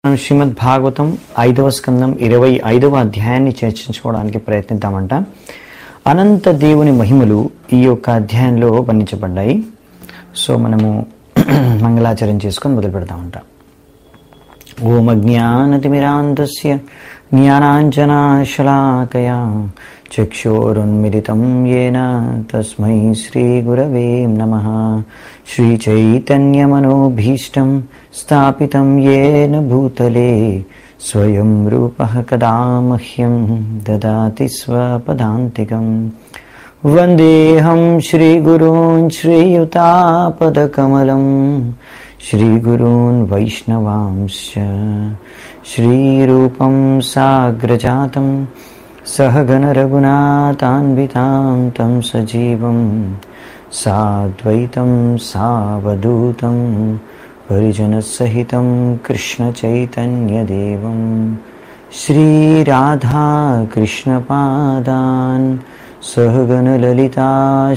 మనం శ్రీమద్ భాగవతం ఐదవ స్కందం ఇరవై ఐదవ అధ్యాయాన్ని చర్చించుకోవడానికి ప్రయత్నిద్దామంట అనంత దేవుని మహిమలు ఈ యొక్క అధ్యాయంలో వర్ణించబడ్డాయి సో మనము మంగళాచరణ చేసుకొని మొదలు పెడతామంట ఓం అజ్ఞానతిమిరాంతస్య జ్ఞానాంజనాశలాకయా చక్షోరున్మిలితం येन తస్మై శ్రీగురవే నమः శ్రీచైతన్యమనోభీష్టం స్థాపితం येन భూతలే స్వయం రూపः కదా మह्यं దదాతి స్వపదాంతికం వందేహం శ్రీగురూన్ శ్రీయుతాపదకమలం श्रीगुरून् वैष्णवांश्च श्रीरूपं साग्रजातं सहगणरघुनाथान्वितां तं सजीवं साद्वैतं सावधूतं परिजनसहितं कृष्णचैतन्यदेवं श्रीराधाकृष्णपादान् सहगणललिता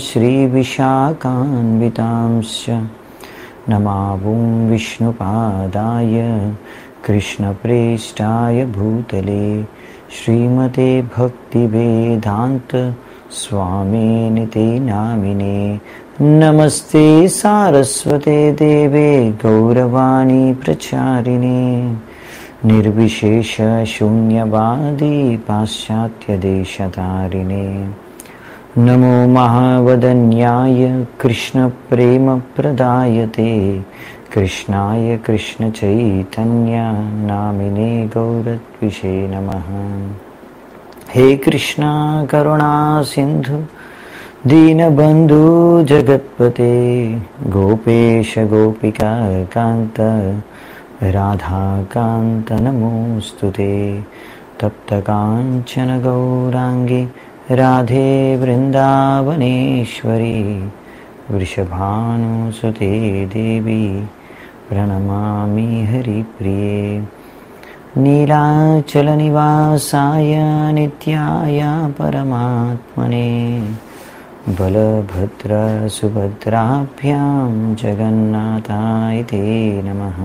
श्रीविशाखान्वितांश्च नमावुं विष्णुपादाय कृष्णप्रेष्ठाय भूतले श्रीमते भक्तिवेदान्त स्वामिनिते नामिने नमस्ते सारस्वते देवे गौरवाणी प्रचारिणे निर्विशेषशून्यवादी पाश्चात्यदेशतारिणे नमो महावदन्याय कृष्णप्रेमप्रदायते कृष्णाय कृष्णचैतन्य नामिने गौरद्विषे नमः हे कृष्णा करुणा सिन्धु दीनबन्धु जगत्पते गोपेश गोपिका कान्त राधाकान्त नमोऽस्तु ते तप्तकाञ्चन गौराङ्गी राधे वृन्दावनेश्वरी वृषभानुसुते देवी प्रणमामि हरिप्रिये नीलाचलनिवासाय नित्याय परमात्मने बलभद्रसुभद्राभ्यां जगन्नाथाय ते नमः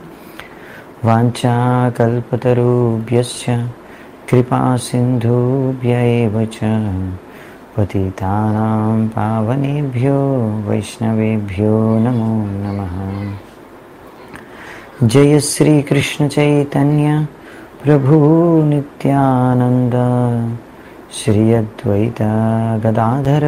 वाञ्छाकल्पतरुभ्यश्च कृपासिन्धुभ्य एव च पतितानां पावनेभ्यो वैष्णवेभ्यो नमो नमः जय श्रीकृष्णचैतन्य प्रभु नित्यानन्द श्री अद्वैत गदाधर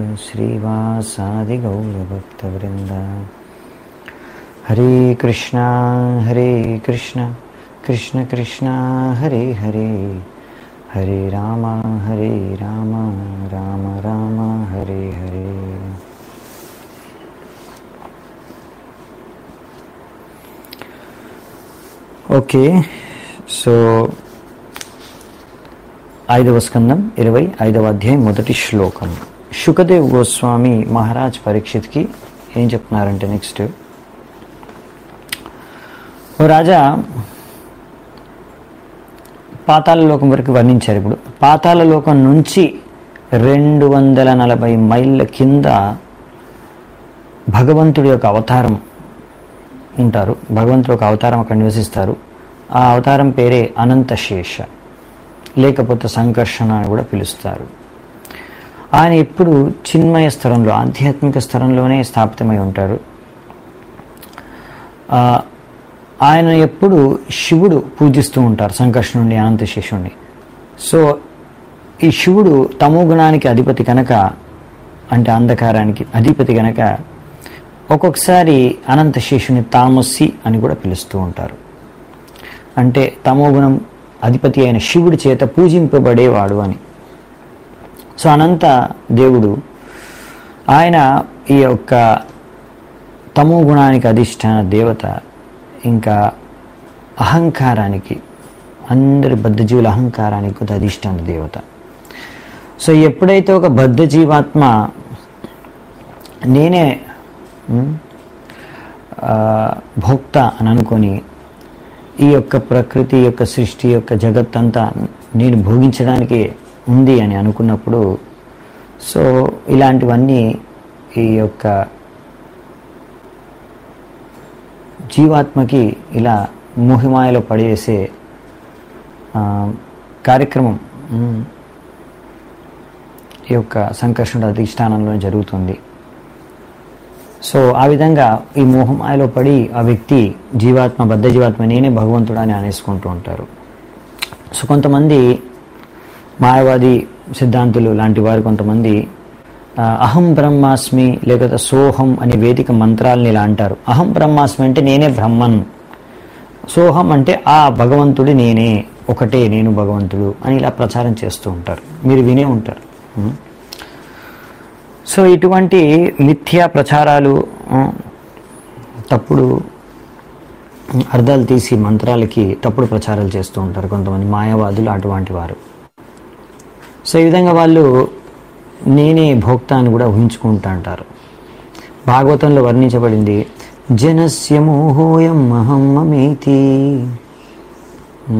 श्रीवासादिगौरभक्तवृन्द हरे कृष्णा हरे कृष्ण कृष्ण कृष्ण हरे हरे हरे राम हरे राम राम राम हरे हरे ఓకే సో ఐదవ స్కందం ఇరవై ఐదవ అధ్యాయం మొదటి శ్లోకం శుకదేవ్ గోస్వామి మహారాజ్ పరీక్షిత్కి ఏం చెప్తున్నారంటే నెక్స్ట్ ఓ రాజా పాతాళ లోకం వరకు వర్ణించారు ఇప్పుడు పాతాళ లోకం నుంచి రెండు వందల నలభై మైళ్ళ కింద భగవంతుడి యొక్క అవతారం ఉంటారు భగవంతుడు ఒక అవతారం అక్కడ నివసిస్తారు ఆ అవతారం పేరే అనంతశేష లేకపోతే సంకర్షణ అని కూడా పిలుస్తారు ఆయన ఎప్పుడు చిన్మయ స్థలంలో ఆధ్యాత్మిక స్థలంలోనే స్థాపితమై ఉంటారు ఆయన ఎప్పుడు శివుడు పూజిస్తూ ఉంటారు సంకర్షణుడిని అనంతశేషుణ్ణి సో ఈ శివుడు తమో గుణానికి అధిపతి కనుక అంటే అంధకారానికి అధిపతి కనుక ఒక్కొక్కసారి అనంతశేషుని తామసి అని కూడా పిలుస్తూ ఉంటారు అంటే తమోగుణం అధిపతి అయిన శివుడి చేత పూజింపబడేవాడు అని సో అనంత దేవుడు ఆయన ఈ యొక్క తమో గుణానికి అధిష్టాన దేవత ఇంకా అహంకారానికి అందరి బద్ధజీవుల అహంకారానికి కూడా అధిష్టాన దేవత సో ఎప్పుడైతే ఒక బద్ధ జీవాత్మ నేనే భోక్త అని అనుకొని ఈ యొక్క ప్రకృతి యొక్క సృష్టి యొక్క జగత్తంతా నేను భోగించడానికి ఉంది అని అనుకున్నప్పుడు సో ఇలాంటివన్నీ ఈ యొక్క జీవాత్మకి ఇలా మోహిమాయలో పడేసే ఆ, కార్యక్రమం ఉమ్, ఈ యొక్క సంకర్షణుడు అధిష్టానంలో జరుగుతుంది సో ఆ విధంగా ఈ మోహమాయలో పడి ఆ వ్యక్తి జీవాత్మ బద్ధ జీవాత్మ నేనే భగవంతుడు అని అనేసుకుంటూ ఉంటారు సో కొంతమంది మాయవాది సిద్ధాంతులు లాంటి వారు కొంతమంది ఆ, అహం బ్రహ్మాస్మి లేకపోతే సోహం అనే వేదిక మంత్రాలని ఇలా అంటారు అహం బ్రహ్మాస్మి అంటే నేనే బ్రహ్మన్ సోహం అంటే ఆ భగవంతుడి నేనే ఒకటే నేను భగవంతుడు అని ఇలా ప్రచారం చేస్తూ ఉంటారు మీరు వినే ఉంటారు ఉం. సో ఇటువంటి మిథ్యా ప్రచారాలు ఆ, తప్పుడు అర్థాలు తీసి మంత్రాలకి తప్పుడు ప్రచారాలు చేస్తూ ఉంటారు కొంతమంది మాయావాదులు అటువంటి వారు సో ఈ విధంగా వాళ్ళు నేనే భోక్త అని కూడా ఊహించుకుంటా అంటారు భాగవతంలో వర్ణించబడింది జనస్య మోహోయం అహం మమేతి ఉం?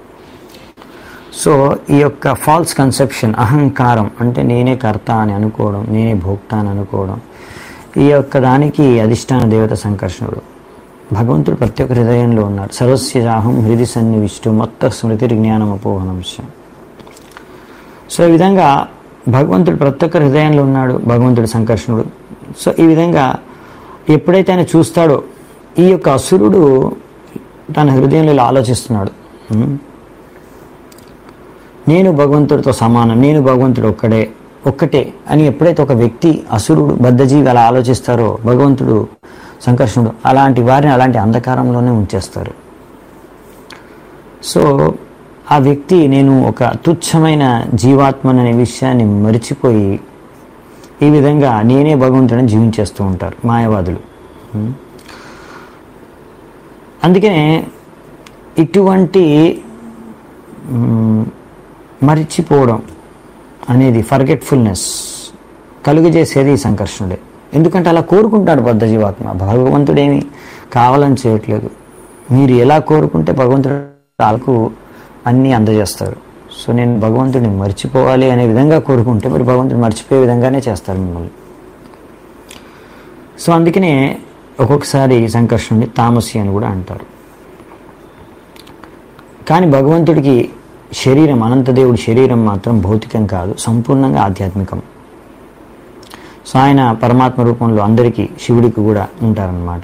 సో ఈ యొక్క ఫాల్స్ కన్సెప్షన్ అహంకారం అంటే నేనే కర్త అని అనుకోవడం నేనే భోక్త అని అనుకోవడం ఈ యొక్క దానికి అధిష్టాన దేవత సంకర్షణుడు భగవంతుడు ప్రతి ఒక్క హృదయంలో ఉన్నాడు సర్వస్యాహం హృది సన్నివిష్టు మొత్త స్మృతి జ్ఞానం అపోహనంశం సో ఈ విధంగా భగవంతుడు ప్రతి ఒక్క హృదయంలో ఉన్నాడు భగవంతుడు సంకర్షణుడు సో ఈ విధంగా ఎప్పుడైతే ఆయన చూస్తాడో ఈ యొక్క అసురుడు తన హృదయంలో ఇలా ఆలోచిస్తున్నాడు ఉం? నేను భగవంతుడితో సమానం నేను భగవంతుడు ఒక్కడే ఒక్కటే అని ఎప్పుడైతే ఒక వ్యక్తి అసురుడు బద్ధజీవి అలా ఆలోచిస్తారో భగవంతుడు సంకర్షణుడు అలాంటి వారిని అలాంటి అంధకారంలోనే ఉంచేస్తారు సో ఆ వ్యక్తి నేను ఒక తుచ్చమైన జీవాత్మననే విషయాన్ని మరిచిపోయి ఈ విధంగా నేనే భగవంతుడని జీవించేస్తూ ఉంటారు మాయవాదులు ఉం? అందుకనే ఇటువంటి మ్, మరిచిపోవడం అనేది ఫర్గెట్ఫుల్నెస్ కలుగజేసేది ఈ సంకర్షణుడే ఎందుకంటే అలా కోరుకుంటాడు బద్ధ జీవాత్మ భగవంతుడేమి కావాలని చేయట్లేదు మీరు ఎలా కోరుకుంటే భగవంతుడు వాళ్ళకు అన్నీ అందజేస్తారు సో నేను భగవంతుడిని మర్చిపోవాలి అనే విధంగా కోరుకుంటే మరి భగవంతుడు మర్చిపోయే విధంగానే చేస్తారు మిమ్మల్ని సో అందుకనే ఒక్కొక్కసారి సంకర్షణుడిని తామసి అని కూడా అంటారు కానీ భగవంతుడికి శరీరం అనంతదేవుడి శరీరం మాత్రం భౌతికం కాదు సంపూర్ణంగా ఆధ్యాత్మికం సో ఆయన పరమాత్మ రూపంలో అందరికీ శివుడికి కూడా ఉంటారన్నమాట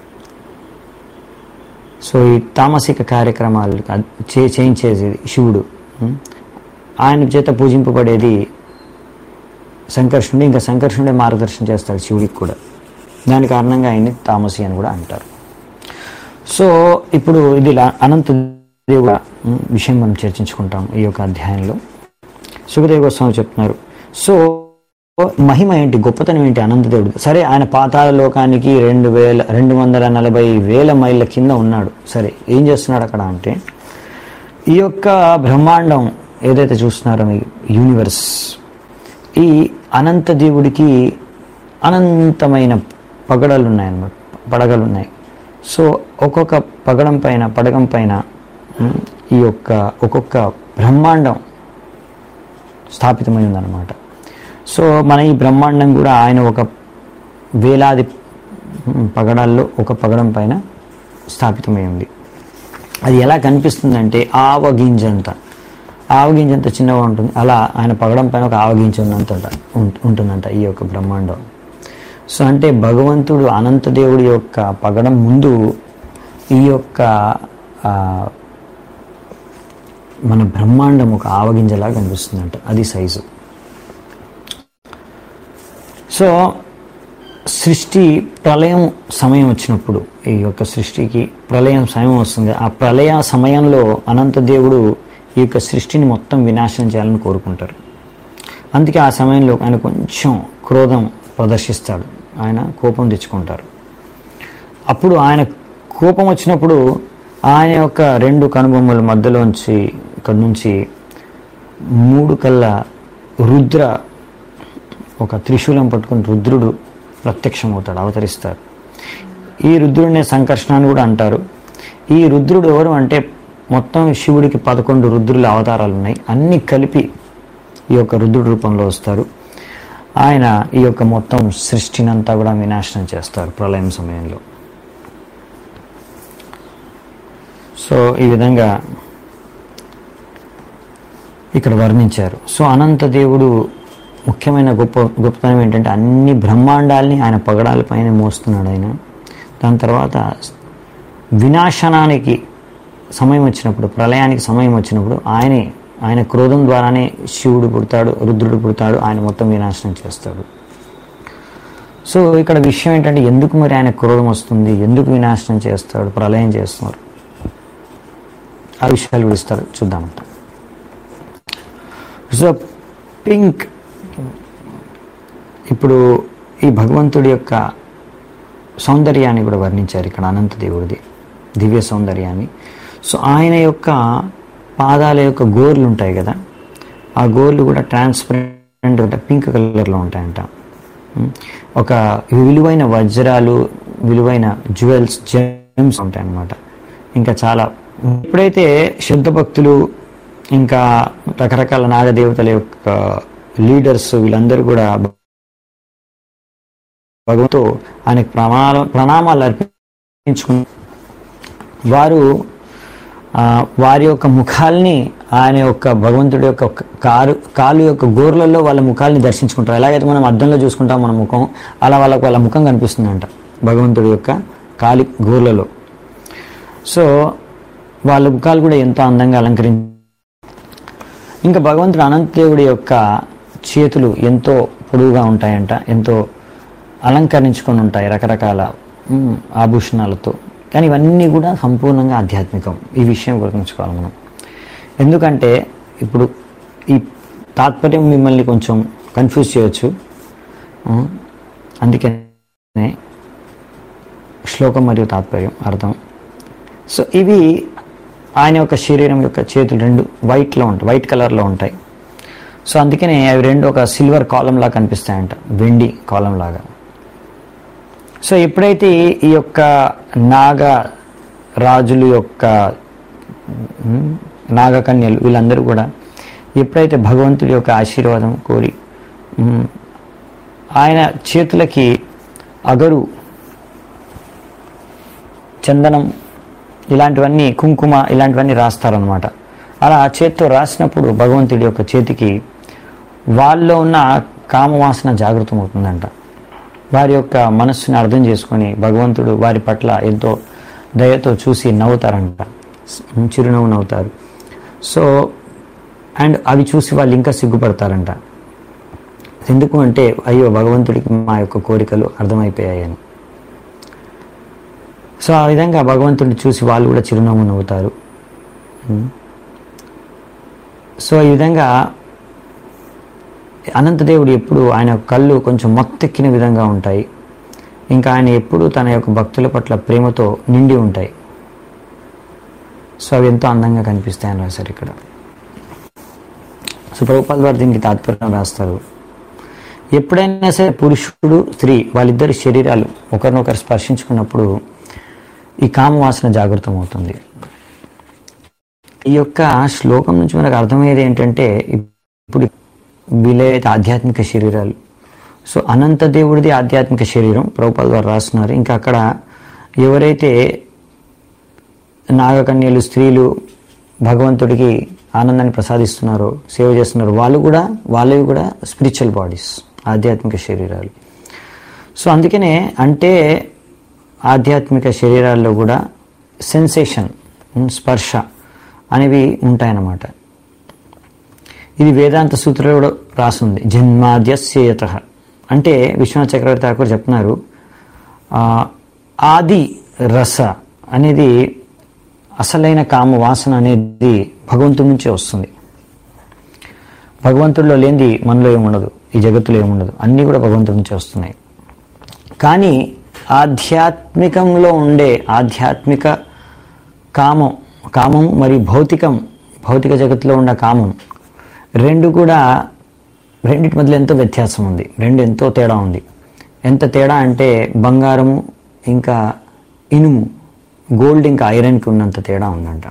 సో ఈ తామసిక కార్యక్రమాలు చే చేయించేది శివుడు ఉం? ఆయన చేత పూజింపబడేది సంకర్షణుడు ఇంకా సంకర్షణుడే మార్గదర్శనం చేస్తాడు శివుడికి కూడా దాని కారణంగా ఆయన్ని తామసి అని కూడా అంటారు సో ఇప్పుడు ఇది లా- అనంత దేవుడ ఉమ్, విషయం మనం చర్చించుకుంటాం ఈ యొక్క అధ్యాయంలో సుఖదేవ గోస్వామి చెప్తున్నారు సో మహిమ ఏంటి గొప్పతనం ఏంటి అనంతదేవుడు సరే ఆయన పాతాళ లోకానికి రెండు వేల రెండు వందల నలభై వేల మైళ్ళ కింద ఉన్నాడు సరే ఏం చేస్తున్నాడు అక్కడ అంటే ఈ యొక్క బ్రహ్మాండం ఏదైతే చూస్తున్నారో మీ యూనివర్స్ ఈ అనంత దేవుడికి అనంతమైన పగడలు ఉన్నాయన్నమాట పడగలు ఉన్నాయి సో ఒక్కొక్క పగడం పైన పడగం పైన ఉమ్, ఈ యొక్క ఒక్కొక్క బ్రహ్మాండం స్థాపితమై ఉందన్నమాట సో మన ఈ బ్రహ్మాండం కూడా ఆయన ఒక వేలాది ఉమ్, పగడాల్లో ఒక పగడం పైన స్థాపితమై ఉంది అది ఎలా కనిపిస్తుందంటే ఆవగింజంత ఆవగింజంత చిన్నగా ఉంటుంది అలా ఆయన పగడం పైన ఒక ఆవగింజ ఉన్నంత ఉంట- ఉంటుందంట ఈ యొక్క బ్రహ్మాండం సో అంటే భగవంతుడు అనంతదేవుడి యొక్క పగడం ముందు ఈ యొక్క ఆ, మన బ్రహ్మాండం ఒక ఆవగింజలా కనిపిస్తుందంట అది సైజు సో సృష్టి ప్రళయం సమయం వచ్చినప్పుడు ఈ యొక్క సృష్టికి ప్రళయం సమయం వస్తుంది ఆ ప్రళయ సమయంలో అనంతదేవుడు ఈ యొక్క సృష్టిని మొత్తం వినాశనం చేయాలని కోరుకుంటారు అందుకే ఆ సమయంలో ఆయన కొంచెం క్రోధం ప్రదర్శిస్తాడు ఆయన కోపం తెచ్చుకుంటారు అప్పుడు ఆయన కోపం వచ్చినప్పుడు ఆయన యొక్క రెండు కనుబొమ్మల మధ్యలోంచి ఇక్కడ నుంచి మూడు కళ్ళ రుద్ర ఒక త్రిశూలం పట్టుకుని రుద్రుడు ప్రత్యక్షమవుతాడు అవతరిస్తారు ఈ రుద్రుడినే సంకర్షణ అని కూడా అంటారు ఈ రుద్రుడు ఎవరు అంటే మొత్తం శివుడికి పదకొండు రుద్రుల అవతారాలు ఉన్నాయి అన్ని కలిపి ఈ యొక్క రుద్రుడి రూపంలో వస్తారు ఆయన ఈ యొక్క మొత్తం సృష్టినంతా కూడా వినాశనం చేస్తారు ప్రళయం సమయంలో సో ఈ విధంగా ఇక్కడ వర్ణించారు సో అనంత దేవుడు ముఖ్యమైన గొప్ప గొప్పతనం ఏంటంటే అన్ని బ్రహ్మాండాల్ని ఆయన పగడాల పైన మోస్తున్నాడు ఆయన దాని తర్వాత వినాశనానికి సమయం వచ్చినప్పుడు ప్రళయానికి సమయం వచ్చినప్పుడు ఆయనే ఆయన క్రోధం ద్వారానే శివుడు పుడతాడు రుద్రుడు పుడతాడు ఆయన మొత్తం వినాశనం చేస్తాడు సో ఇక్కడ విషయం ఏంటంటే ఎందుకు మరి ఆయన క్రోధం వస్తుంది ఎందుకు వినాశనం చేస్తాడు ప్రళయం చేస్తున్నారు ఆ విషయాలు విడిస్తారు చూద్దామంట సో పింక్ ఇప్పుడు ఈ భగవంతుడి యొక్క సౌందర్యాన్ని కూడా వర్ణించారు ఇక్కడ అనంత దేవుడిది దివ్య సౌందర్యాన్ని సో ఆయన యొక్క పాదాల యొక్క గోర్లు ఉంటాయి కదా ఆ గోర్లు కూడా ట్రాన్స్పరెంట్ అంటే పింక్ కలర్లో ఉంటాయంట ఉమ్, ఒక విలువైన వజ్రాలు విలువైన జ్యువెల్స్ జెమ్స్ ఉంటాయన్నమాట ఇంకా చాలా ఎప్పుడైతే శుద్ధ భక్తులు ఇంకా రకరకాల నాగదేవతల యొక్క లీడర్స్ వీళ్ళందరూ కూడా భగవంతు ఆయనకు ప్రమాణ ప్రణామాలు అర్పించుకుని వారు ఆ, వారి యొక్క ముఖాల్ని ఆయన యొక్క భగవంతుడి యొక్క కారు కాలు యొక్క గోర్లలో వాళ్ళ ముఖాల్ని దర్శించుకుంటారు ఎలాగైతే మనం అద్దంలో చూసుకుంటాం మన ముఖం అలా వాళ్ళకి వాళ్ళ ముఖం కనిపిస్తుందంట భగవంతుడి యొక్క కాలి గోర్లలో సో వాళ్ళ ముఖాలు కూడా ఎంతో అందంగా అలంకరించి ఇంకా భగవంతుడు అనంతదేవుడి యొక్క చేతులు ఎంతో పొడవుగా ఉంటాయంట ఎంతో అలంకరించుకొని ఉంటాయి రకరకాల మ్, ఆభూషణాలతో కానీ ఇవన్నీ కూడా సంపూర్ణంగా ఆధ్యాత్మికం ఈ విషయం గుర్తుంచుకోవాలి మనం ఎందుకంటే ఇప్పుడు ఈ తాత్పర్యం మిమ్మల్ని కొంచెం కన్ఫ్యూజ్ చేయొచ్చు మ్, అందుకనే శ్లోకం మరియు తాత్పర్యం అర్థం సో ఇవి ఆయన యొక్క శరీరం యొక్క చేతులు రెండు వైట్లో ఉంటాయి వైట్ కలర్లో ఉంటాయి సో అందుకనే అవి రెండు ఒక సిల్వర్ కాలం లాగా కనిపిస్తాయంట వెండి కాలం లాగా సో ఎప్పుడైతే ఈ యొక్క నాగ రాజుల యొక్క ఉమ్, నాగకన్యలు వీళ్ళందరూ కూడా ఎప్పుడైతే భగవంతుడి యొక్క ఆశీర్వాదం కోరి ఉమ్, ఆయన చేతులకి అగరు చందనం ఇలాంటివన్నీ కుంకుమ ఇలాంటివన్నీ రాస్తారనమాట అలా చేత్తో రాసినప్పుడు భగవంతుడి యొక్క చేతికి వాళ్ళలో ఉన్న కామవాసన జాగృతం అవుతుందంట వారి యొక్క మనస్సుని అర్థం చేసుకొని భగవంతుడు వారి పట్ల ఎంతో దయతో చూసి నవ్వుతారంట చిరునవ్వు నవ్వుతారు సో అండ్ అవి చూసి వాళ్ళు ఇంకా సిగ్గుపడతారంట ఎందుకు అంటే అయ్యో భగవంతుడికి మా యొక్క కోరికలు అర్థమైపోయాయని సో ఆ విధంగా భగవంతుడిని చూసి వాళ్ళు కూడా చిరునవ్వు నవ్వుతారు ఉమ్. సో ఈ విధంగా అనంతదేవుడు ఎప్పుడు ఆయన కళ్ళు కొంచెం మొత్తెక్కిన విధంగా ఉంటాయి ఇంకా ఆయన ఎప్పుడు తన యొక్క భక్తుల పట్ల ప్రేమతో నిండి ఉంటాయి సో అవి ఎంతో అందంగా కనిపిస్తాయి అని రాశారు ఇక్కడ సో ప్రభుపాల్ వారు దీనికి తాత్పర్యం రాస్తారు ఎప్పుడైనా సరే పురుషుడు స్త్రీ వాళ్ళిద్దరి శరీరాలు ఒకరినొకరు స్పర్శించుకున్నప్పుడు ఈ కామవాసన జాగృతం అవుతుంది ఈ యొక్క శ్లోకం నుంచి మనకు అర్థమయ్యేది ఏంటంటే ఇప్పుడు వీలైతే ఆధ్యాత్మిక శరీరాలు సో అనంత దేవుడిది ఆధ్యాత్మిక శరీరం ప్రభుపాల్ వారు రాస్తున్నారు ఇంకా అక్కడ ఎవరైతే నాగకన్యలు స్త్రీలు భగవంతుడికి ఆనందాన్ని ప్రసాదిస్తున్నారో సేవ చేస్తున్నారో వాళ్ళు కూడా వాళ్ళవి కూడా స్పిరిచువల్ బాడీస్ ఆధ్యాత్మిక శరీరాలు సో అందుకనే అంటే ఆధ్యాత్మిక శరీరాల్లో కూడా సెన్సేషన్ స్పర్శ అనేవి ఉంటాయన్నమాట ఇది వేదాంత సూత్రంలో కూడా రాసింది జన్మాద్యస్యత అంటే విశ్వనాథ్ చక్రవర్తి ఠాకూర్ చెప్తున్నారు ఆ, ఆది రస అనేది అసలైన కామ వాసన అనేది భగవంతుడి నుంచే వస్తుంది భగవంతుడిలో లేనిది మనలో ఏముండదు ఈ జగత్తులో ఏముండదు అన్నీ కూడా భగవంతుడి నుంచే వస్తున్నాయి కానీ ఆధ్యాత్మికంలో ఉండే ఆధ్యాత్మిక కామం కామం మరియు భౌతికం భౌతిక జగత్తులో ఉన్న కామం రెండు కూడా రెండింటి మధ్యలో ఎంతో వ్యత్యాసం ఉంది రెండు ఎంతో తేడా ఉంది ఎంత తేడా అంటే బంగారము ఇంకా ఇనుము గోల్డ్ ఇంకా ఐరన్కి ఉన్నంత తేడా ఉందంట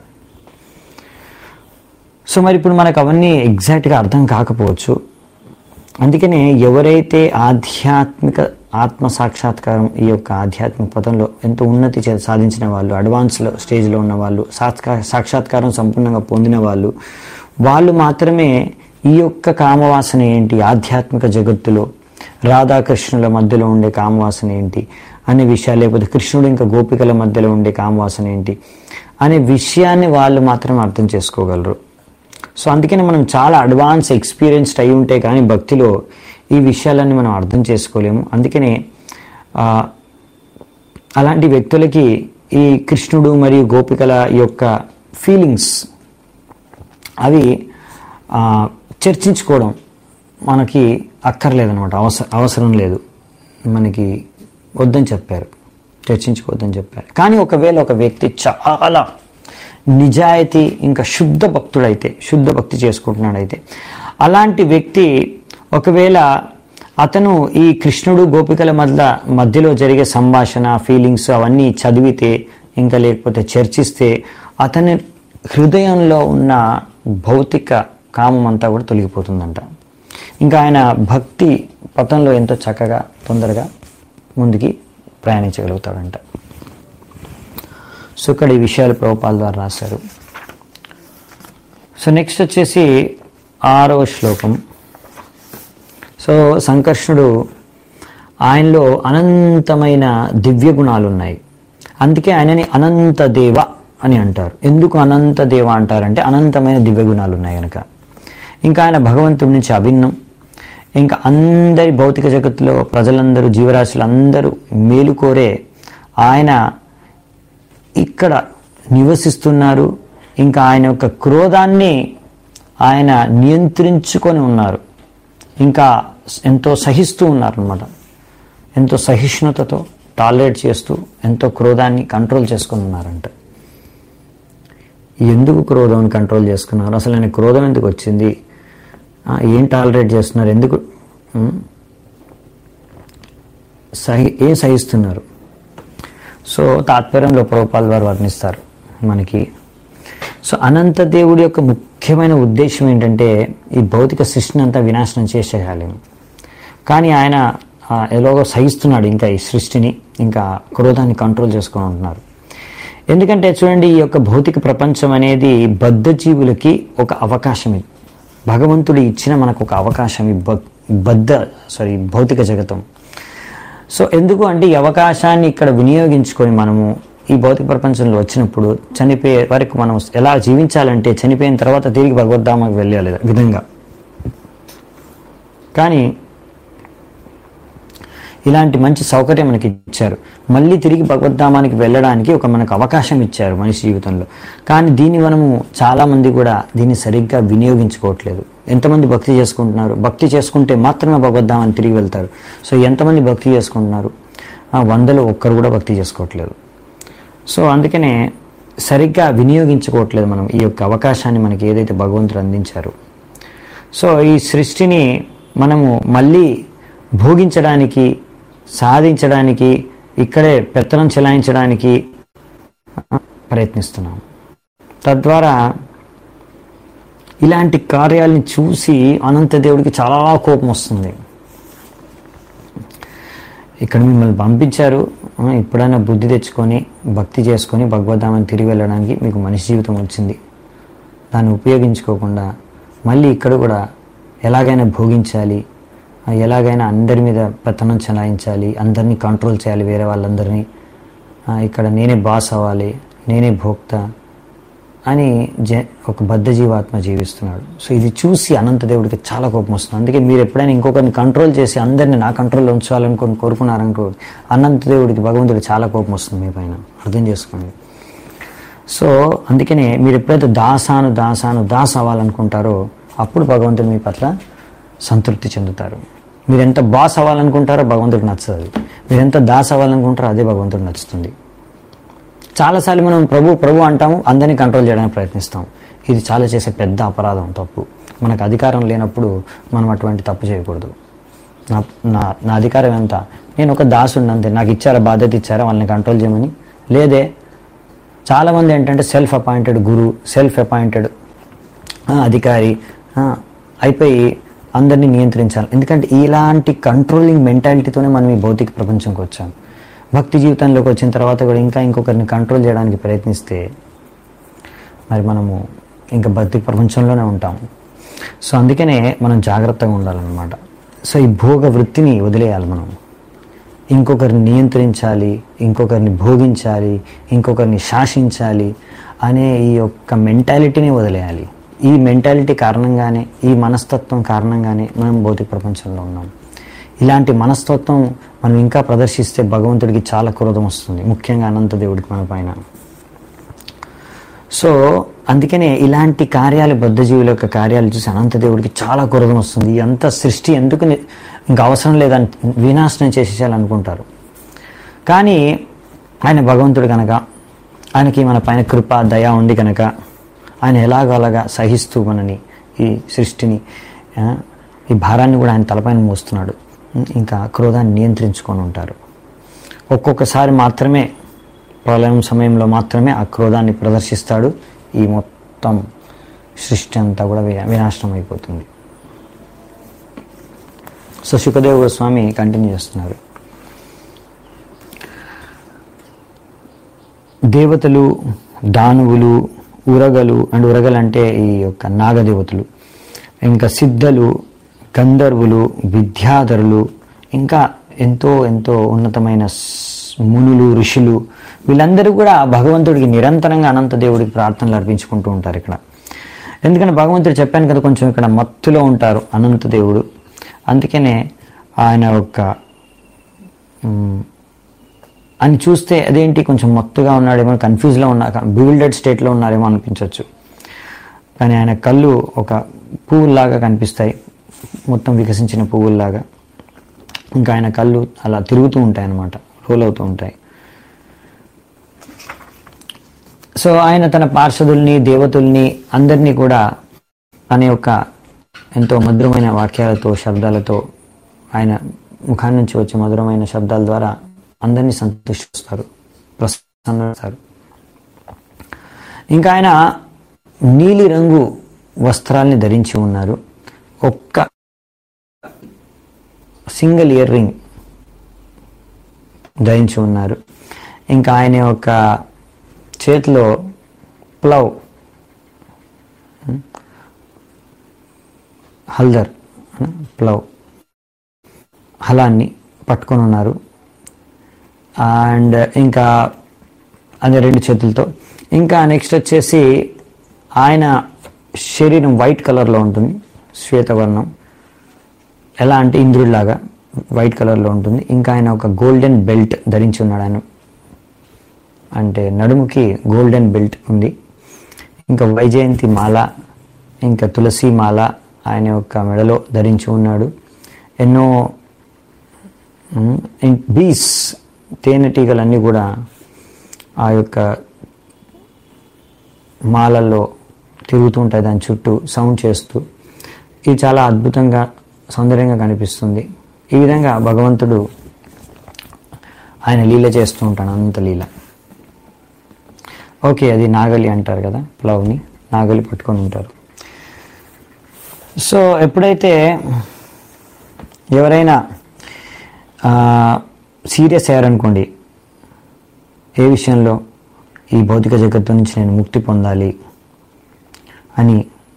సో మరి ఇప్పుడు మనకు అవన్నీ ఎగ్జాక్ట్గా అర్థం కాకపోవచ్చు అందుకనే ఎవరైతే ఆధ్యాత్మిక ఆత్మ సాక్షాత్కారం ఈ యొక్క ఆధ్యాత్మిక పథంలో ఎంతో ఉన్నతి చే- సాధించిన వాళ్ళు అడ్వాన్స్లో స్టేజ్లో ఉన్న వాళ్ళు సాక్షా సాక్షాత్కారం సంపూర్ణంగా పొందిన వాళ్ళు వాళ్ళు మాత్రమే ఈ యొక్క కామవాసన ఏంటి ఆధ్యాత్మిక జగత్తులో రాధాకృష్ణుల మధ్యలో ఉండే కామవాసన ఏంటి అనే విషయాలు లేకపోతే కృష్ణుడు ఇంకా గోపికల మధ్యలో ఉండే కామవాసన ఏంటి అనే విషయాన్ని వాళ్ళు మాత్రమే అర్థం చేసుకోగలరు సో అందుకని మనం చాలా అడ్వాన్స్ ఎక్స్పీరియన్స్డ్ అయి ఉంటే కానీ భక్తిలో ఈ విషయాలన్నీ మనం అర్థం చేసుకోలేము అందుకనే ఆ, అలాంటి వ్యక్తులకి ఈ కృష్ణుడు మరియు గోపికల యొక్క ఫీలింగ్స్ అవి ఆ, చర్చించుకోవడం మనకి అక్కర్లేదనమాట అవసరం అవసరం లేదు మనకి వద్దని చెప్పారు చర్చించుకోవద్దని చెప్పారు కానీ ఒకవేళ ఒక వ్యక్తి చాలా నిజాయితీ ఇంకా శుద్ధ భక్తుడైతే శుద్ధ భక్తి చేసుకుంటున్నాడైతే అలాంటి వ్యక్తి ఒకవేళ అతను ఈ కృష్ణుడు గోపికల మధ్య మధ్యలో జరిగే సంభాషణ ఫీలింగ్స్ అవన్నీ చదివితే ఇంకా లేకపోతే చర్చిస్తే అతని హృదయంలో ఉన్న భౌతిక కామం అంతా కూడా తొలగిపోతుందంట ఇంకా ఆయన భక్తి పథంలో ఎంతో చక్కగా తొందరగా ముందుకి ప్రయాణించగలుగుతాడంట సో ఇక్కడ ఈ విషయాలు ప్రభుపాల ద్వారా రాశారు సో నెక్స్ట్ వచ్చేసి ఆరవ శ్లోకం సో సంకర్షణుడు ఆయనలో అనంతమైన దివ్య గుణాలు ఉన్నాయి అందుకే ఆయనని అనంత దేవ అని అంటారు ఎందుకు అనంత దేవ అంటారంటే అనంతమైన దివ్య గుణాలు ఉన్నాయి కనుక ఇంకా ఆయన భగవంతుడి నుంచి అభిన్నం ఇంకా అందరి భౌతిక జగత్తులో ప్రజలందరూ జీవరాశులు అందరూ మేలు కోరే ఆయన ఇక్కడ నివసిస్తున్నారు ఇంకా ఆయన యొక్క క్రోధాన్ని ఆయన నియంత్రించుకొని ఉన్నారు ఇంకా ఎంతో సహిస్తూ ఉన్నారు అనమాట ఎంతో సహిష్ణుతతో టాలరేట్ చేస్తూ ఎంతో క్రోధాన్ని కంట్రోల్ చేసుకొని ఉన్నారంట ఎందుకు క్రోధం కంట్రోల్ చేసుకున్నారు అసలు ఆయన క్రోధం ఎందుకు వచ్చింది ఆ, ఏం టాలరేట్ చేస్తున్నారు ఎందుకు ఉం? సహి ఏం సహిస్తున్నారు సో తాత్పర్యంలో ప్రభుపాల్ వారు వర్ణిస్తారు మనకి సో అనంత దేవుడి యొక్క ముఖ్యమైన ఉద్దేశం ఏంటంటే ఈ భౌతిక సృష్టిని అంతా వినాశనం చేసేయాలి కానీ ఆయన ఆ, ఎలాగో సహిస్తున్నాడు ఇంకా ఈ సృష్టిని ఇంకా క్రోధాన్ని కంట్రోల్ చేసుకొని ఉంటున్నారు ఎందుకంటే చూడండి ఈ యొక్క భౌతిక ప్రపంచం అనేది బద్ధజీవులకి ఒక అవకాశం ఇది భగవంతుడు ఇచ్చిన మనకు ఒక అవకాశం ఈ బ- బద్ధ సారీ భౌతిక జగతం సో ఎందుకు అంటే ఈ అవకాశాన్ని ఇక్కడ వినియోగించుకొని మనము ఈ భౌతిక ప్రపంచంలో వచ్చినప్పుడు చనిపోయే వరకు మనం ఎలా జీవించాలంటే చనిపోయిన తర్వాత తిరిగి భగవద్ధామకు వెళ్ళాలి విధంగా కానీ ఇలాంటి మంచి సౌకర్యం మనకి ఇచ్చారు మళ్ళీ తిరిగి భగవద్ధామానికి వెళ్ళడానికి ఒక మనకు అవకాశం ఇచ్చారు మనిషి జీవితంలో కానీ దీన్ని మనము చాలామంది కూడా దీన్ని సరిగ్గా వినియోగించుకోవట్లేదు ఎంతమంది భక్తి చేసుకుంటున్నారు భక్తి చేసుకుంటే మాత్రమే భగవద్ధామాన్ని తిరిగి వెళ్తారు సో ఎంతమంది భక్తి చేసుకుంటున్నారు ఆ, వందలో ఒక్కరు కూడా భక్తి చేసుకోవట్లేదు సో అందుకనే సరిగ్గా వినియోగించుకోవట్లేదు మనం ఈ యొక్క అవకాశాన్ని మనకి ఏదైతే భగవంతుడు అందించారు సో ఈ సృష్టిని మనము మళ్ళీ భోగించడానికి సాధించడానికి ఇక్కడే పెత్తనం చెలాయించడానికి ప్రయత్నిస్తున్నాం తద్వారా ఇలాంటి కార్యాలని చూసి అనంత దేవుడికి చాలా కోపం వస్తుంది ఇక్కడ మిమ్మల్ని పంపించారు ఆ, ఇప్పుడైనా బుద్ధి తెచ్చుకొని భక్తి చేసుకొని భగవద్ధామని తిరిగి వెళ్ళడానికి మీకు మనిషి జీవితం వచ్చింది దాన్ని ఉపయోగించుకోకుండా మళ్ళీ ఇక్కడ కూడా ఎలాగైనా భోగించాలి ఆ, ఎలాగైనా అందరి మీద పెత్తనం చెలాయించాలి అందరినీ కంట్రోల్ చేయాలి వేరే వాళ్ళందరినీ ఆ, ఇక్కడ నేనే బాస్ అవ్వాలి నేనే భోక్త అని జ ఒక బద్ధ జీవాత్మ జీవిస్తున్నాడు సో ఇది చూసి అనంత దేవుడికి చాలా కోపం వస్తుంది అందుకే మీరు ఎప్పుడైనా ఇంకొకరిని కంట్రోల్ చేసి అందరిని నా కంట్రోల్లో ఉంచాలనుకొని కోరుకున్నారనుకో అనంత దేవుడికి భగవంతుడికి చాలా కోపం వస్తుంది మీ పైన అర్థం చేసుకోండి సో అందుకనే మీరు ఎప్పుడైతే దాసాను దాసాను దాస్ అవ్వాలనుకుంటారో అప్పుడు భగవంతుడు మీ పట్ల సంతృప్తి చెందుతారు మీరు ఎంత బాస్ అవ్వాలనుకుంటారో భగవంతుడికి నచ్చదు అది మీరు ఎంత దాస్ అవ్వాలనుకుంటారో అదే భగవంతుడికి నచ్చుతుంది చాలాసార్లు మనం ప్రభు ప్రభు అంటాము అందరినీ కంట్రోల్ చేయడానికి ప్రయత్నిస్తాం ఇది చాలా చేసే పెద్ద అపరాధం తప్పు మనకు అధికారం లేనప్పుడు మనం అటువంటి తప్పు చేయకూడదు నా నా నా అధికారం ఎంత నేను ఒక దాసుడిని అంతే నాకు ఇచ్చారా బాధ్యత ఇచ్చారా వాళ్ళని కంట్రోల్ చేయమని లేదే చాలామంది ఏంటంటే self appointed guru self appointed అధికారి ఆ, అయిపోయి అందరినీ నియంత్రించాలి ఎందుకంటే ఇలాంటి కంట్రోలింగ్ మెంటాలిటీతోనే మనం ఈ భౌతిక ప్రపంచంకి వచ్చాం భక్తి జీవితంలోకి వచ్చిన తర్వాత కూడా ఇంకా ఇంకొకరిని కంట్రోల్ చేయడానికి ప్రయత్నిస్తే మరి మనము ఇంకా భక్తి ప్రపంచంలోనే ఉంటాం సో అందుకనే మనం జాగ్రత్తగా ఉండాలన్నమాట సో ఈ భోగ వృత్తిని వదిలేయాలి మనం ఇంకొకరిని నియంత్రించాలి ఇంకొకరిని భోగించాలి ఇంకొకరిని శాసించాలి అనే ఈ యొక్క మెంటాలిటీని వదిలేయాలి ఈ మెంటాలిటీ కారణంగానే ఈ మనస్తత్వం కారణంగానే మనం భౌతిక ప్రపంచంలో ఉన్నాం ఇలాంటి మనస్తత్వం మనం ఇంకా ప్రదర్శిస్తే భగవంతుడికి చాలా క్రోధం వస్తుంది ముఖ్యంగా అనంత దేవుడికి మన పైన సో అందుకనే ఇలాంటి కార్యాలు బద్ధజీవుల యొక్క కార్యాలు చూసి అనంతదేవుడికి చాలా క్రోధం వస్తుంది ఈ అంత సృష్టి ఎందుకు ని- ఇంకా అవసరం లేదని వినాశనం చేసేయాలనుకుంటారు కానీ ఆయన భగవంతుడు కనుక ఆయనకి మన పైన కృప దయ ఉండి కనుక ఆయన ఎలాగోలాగా సహిస్తూ మనని ఈ సృష్టిని ఆ, ఈ భారాన్ని కూడా ఆయన తలపైన మోస్తున్నాడు ఇంకా క్రోధాన్ని నియంత్రించుకొని ఉంటారు ఒక్కొక్కసారి మాత్రమే ప్రళయం సమయంలో మాత్రమే ఆ క్రోధాన్ని ప్రదర్శిస్తాడు ఈ మొత్తం సృష్టి అంతా కూడా వి- వినాశనం అయిపోతుంది సో శుకదేవ గోస్వామి కంటిన్యూ చేస్తున్నారు దేవతలు దానువులు ఉరగలు అండ్ ఉరగలు అంటే ఈ యొక్క నాగదేవతలు ఇంకా సిద్ధలు గంధర్వులు విద్యాధరులు ఇంకా ఎంతో ఎంతో ఉన్నతమైన స్- మునులు ఋషులు వీళ్ళందరూ కూడా భగవంతుడికి నిరంతరంగా అనంత దేవుడికి ప్రార్థనలు అర్పించుకుంటూ ఉంటారు ఇక్కడ ఎందుకంటే భగవంతుడు చెప్పాను కదా కొంచెం ఇక్కడ మత్తులో ఉంటారు అనంత దేవుడు అందుకనే ఆయన యొక్క మ్, అని చూస్తే అదేంటి కొంచెం మత్తుగా ఉన్నాడేమో కన్ఫ్యూజ్లో ఉన్నా బిల్డెడ్ స్టేట్లో ఉన్నారేమో అనిపించవచ్చు కానీ ఆయన కళ్ళు ఒక పువ్వుల్లాగా కనిపిస్తాయి మొత్తం వికసించిన పువ్వుల్లాగా ఇంకా ఆయన కళ్ళు అలా తిరుగుతూ ఉంటాయి అన్నమాట రోల్ అవుతూ ఉంటాయి సో ఆయన తన పార్షదుల్ని దేవతల్ని అందరినీ కూడా తన యొక్క ఎంతో మధురమైన వాక్యాలతో శబ్దాలతో ఆయన ముఖాన్ని నుంచి వచ్చే మధురమైన శబ్దాల ద్వారా అందరినీ సంతోషిస్తారు ప్రసన్నస్తారు ఇంకా ఆయన నీలి రంగు వస్త్రాల్ని ధరించి ఉన్నారు ఒక్క సింగిల్ ఇయర్ రింగ్ ధరించి ఉన్నారు ఇంకా ఆయన యొక్క చేతిలో ప్లవ్ ఉం? హల్దర్ ఉం? ప్లవ్ హలాన్ని పట్టుకొని ఉన్నారు అండ్ ఇంకా అదే రెండు చేతులతో ఇంకా నెక్స్ట్ వచ్చేసి ఆయన శరీరం వైట్ కలర్లో ఉంటుంది శ్వేతవర్ణం ఎలా అంటే ఇంద్రుడిలాగా వైట్ కలర్లో ఉంటుంది ఇంకా ఆయన ఒక గోల్డెన్ బెల్ట్ ధరించి ఉన్నాడు ఆయన అంటే నడుముకి గోల్డెన్ బెల్ట్ ఉంది ఇంకా వైజయంతి మాల ఇంకా తులసి మాల ఆయన యొక్క మెడలో ధరించి ఉన్నాడు ఎన్నో బీస్ తేనెటీగలన్నీ కూడా ఆ యొక్క మాలల్లో తిరుగుతూ ఉంటాయి దాని చుట్టూ సౌండ్ చేస్తూ ఇది చాలా అద్భుతంగా సౌందర్యంగా కనిపిస్తుంది ఈ విధంగా భగవంతుడు ఆయన లీల చేస్తూ ఉంటాడు అనంత లీల ఓకే అది నాగలి అంటారు కదా ప్లవ్ని నాగలి పట్టుకొని ఉంటారు సో ఎప్పుడైతే ఎవరైనా సీరియస్ అయ్యారనుకోండి ఏ విషయంలో ఈ భౌతిక జగత్తు నుంచి నేను ముక్తి పొందాలి అని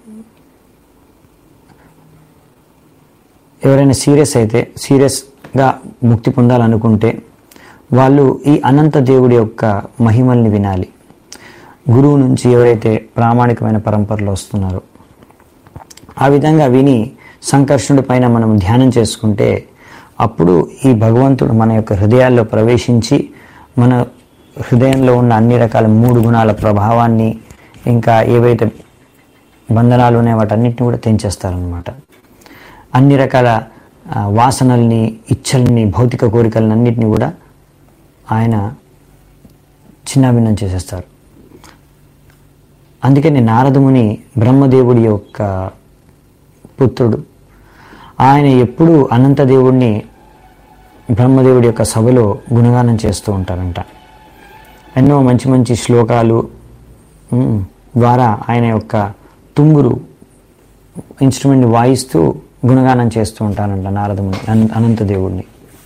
ఎవరైనా సీరియస్ అయితే సీరియస్గా ముక్తి పొందాలనుకుంటే వాళ్ళు ఈ అనంత దేవుడి యొక్క మహిమల్ని వినాలి గురువు నుంచి ఎవరైతే ప్రామాణికమైన పరంపరలో వస్తున్నారో ఆ విధంగా విని సంకర్షణుడి పైన మనం ధ్యానం చేసుకుంటే అప్పుడు ఈ భగవంతుడు మన యొక్క హృదయాల్లో ప్రవేశించి మన హృదయంలో ఉన్న అన్ని రకాల మూడు గుణాల ప్రభావాన్ని ఇంకా ఏవైతే బంధనాలు ఉన్నాయో వాటన్నిటిని కూడా తెంచేస్తారనమాట అన్ని రకాల ఆ, వాసనల్ని ఇచ్చల్ని భౌతిక కోరికలను అన్నిటిని కూడా ఆయన చిన్నాభిన్నం చేసేస్తారు అందుకని నారదముని బ్రహ్మదేవుడి యొక్క పుత్రుడు ఆయన ఎప్పుడూ అనంతదేవుడిని బ్రహ్మదేవుడి యొక్క సభలో గుణగానం చేస్తూ ఉంటారంట ఎన్నో మంచి మంచి శ్లోకాలు ఉమ్, ద్వారా ఆయన యొక్క తుంగురు ఇన్స్ట్రుమెంట్ని వాయిస్తూ గుణగానం చేస్తూ ఉంటానంట నారదముని అన- అనంత దేవుడిని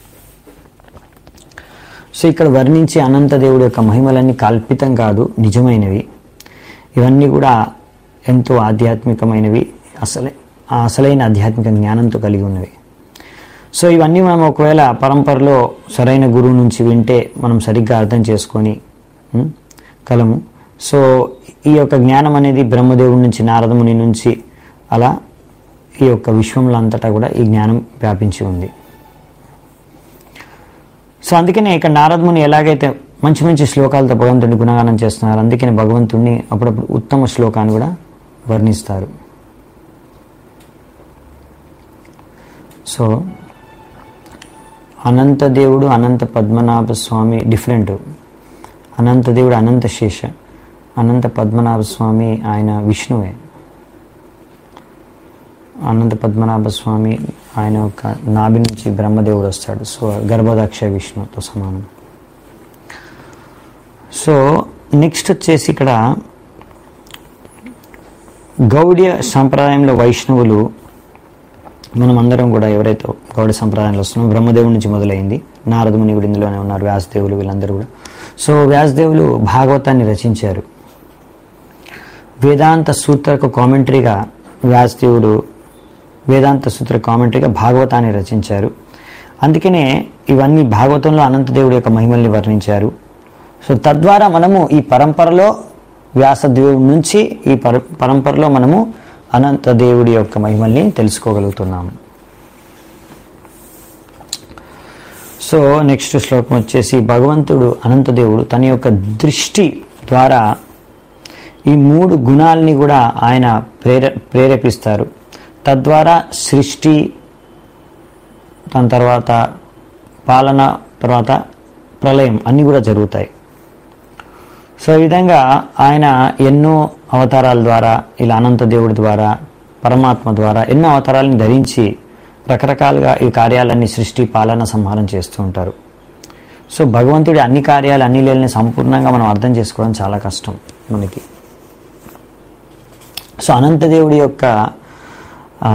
సో ఇక్కడ వర్ణించే అనంత దేవుడి యొక్క మహిమలన్నీ కల్పితం కాదు నిజమైనవి ఇవన్నీ కూడా ఎంతో ఆధ్యాత్మికమైనవి అసలే ఆ అసలైన ఆధ్యాత్మిక జ్ఞానంతో కలిగి ఉన్నవి సో ఇవన్నీ మనం ఒకవేళ పరంపరలో సరైన గురువు నుంచి వింటే మనం సరిగ్గా అర్థం చేసుకొని ఉం, కలము సో ఈ యొక్క జ్ఞానం అనేది బ్రహ్మదేవుడి నుంచి నారదముని నుంచి అలా ఈ యొక్క విశ్వంలో అంతటా కూడా ఈ జ్ఞానం వ్యాపించి ఉంది సో అందుకనే ఇక్కడ నారదముని ఎలాగైతే మంచి మంచి శ్లోకాలతో భగవంతుడిని గుణగానం చేస్తున్నారు అందుకని భగవంతుడిని అప్పుడప్పుడు ఉత్తమ శ్లోకాన్ని కూడా వర్ణిస్తారు సో అనంత దేవుడు అనంత పద్మనాభ స్వామి డిఫరెంట్ అనంత దేవుడు అనంత శేష అనంత పద్మనాభ స్వామి ఆయన విష్ణువే అనంత పద్మనాభ స్వామి ఆయన యొక్క నాభి నుంచి బ్రహ్మదేవుడు వస్తాడు సో గర్భదక్ష విష్ణుతో సమానం సో నెక్స్ట్ వచ్చేసి ఇక్కడ గౌడియ సంప్రదాయంలో వైష్ణవులు మనం అందరం కూడా ఎవరైతే గౌడ సంప్రదాయంలో వస్తున్నాం బ్రహ్మదేవుడి నుంచి మొదలైంది నారదముని కూడా ఇందులోనే ఉన్నారు వ్యాసదేవులు వీళ్ళందరూ కూడా సో వ్యాసదేవులు భాగవతాన్ని రచించారు వేదాంత సూత్రకు కామెంటరీగా వ్యాసదేవుడు వేదాంత సూత్ర కామెంటరీగా భాగవతాన్ని రచించారు అందుకనే ఇవన్నీ భాగవతంలో అనంతదేవుడి యొక్క మహిమల్ని వర్ణించారు సో తద్వారా మనము ఈ పరంపరలో వ్యాసదేవుడి నుంచి ఈ పర పరంపరలో మనము అనంతదేవుడి యొక్క మహిమల్ని తెలుసుకోగలుగుతున్నాము సో నెక్స్ట్ శ్లోకం వచ్చేసి భగవంతుడు అనంతదేవుడు తన యొక్క దృష్టి ద్వారా ఈ మూడు గుణాలని కూడా ఆయన ప్రేర ప్రేరేపిస్తారు తద్వారా సృష్టి దాని తర్వాత పాలన తర్వాత ప్రళయం అన్నీ కూడా జరుగుతాయి సో ఈ విధంగా ఆయన ఎన్నో అవతారాల ద్వారా ఇలా అనంత దేవుడి ద్వారా పరమాత్మ ద్వారా ఎన్నో అవతారాలను ధరించి రకరకాలుగా ఈ కార్యాలన్నీ సృష్టి పాలన సంహారం చేస్తూ ఉంటారు సో భగవంతుడి అన్ని కార్యాలు అన్ని లీలని సంపూర్ణంగా మనం అర్థం చేసుకోవడం చాలా కష్టం మనకి సో అనంతదేవుడి యొక్క ఆ,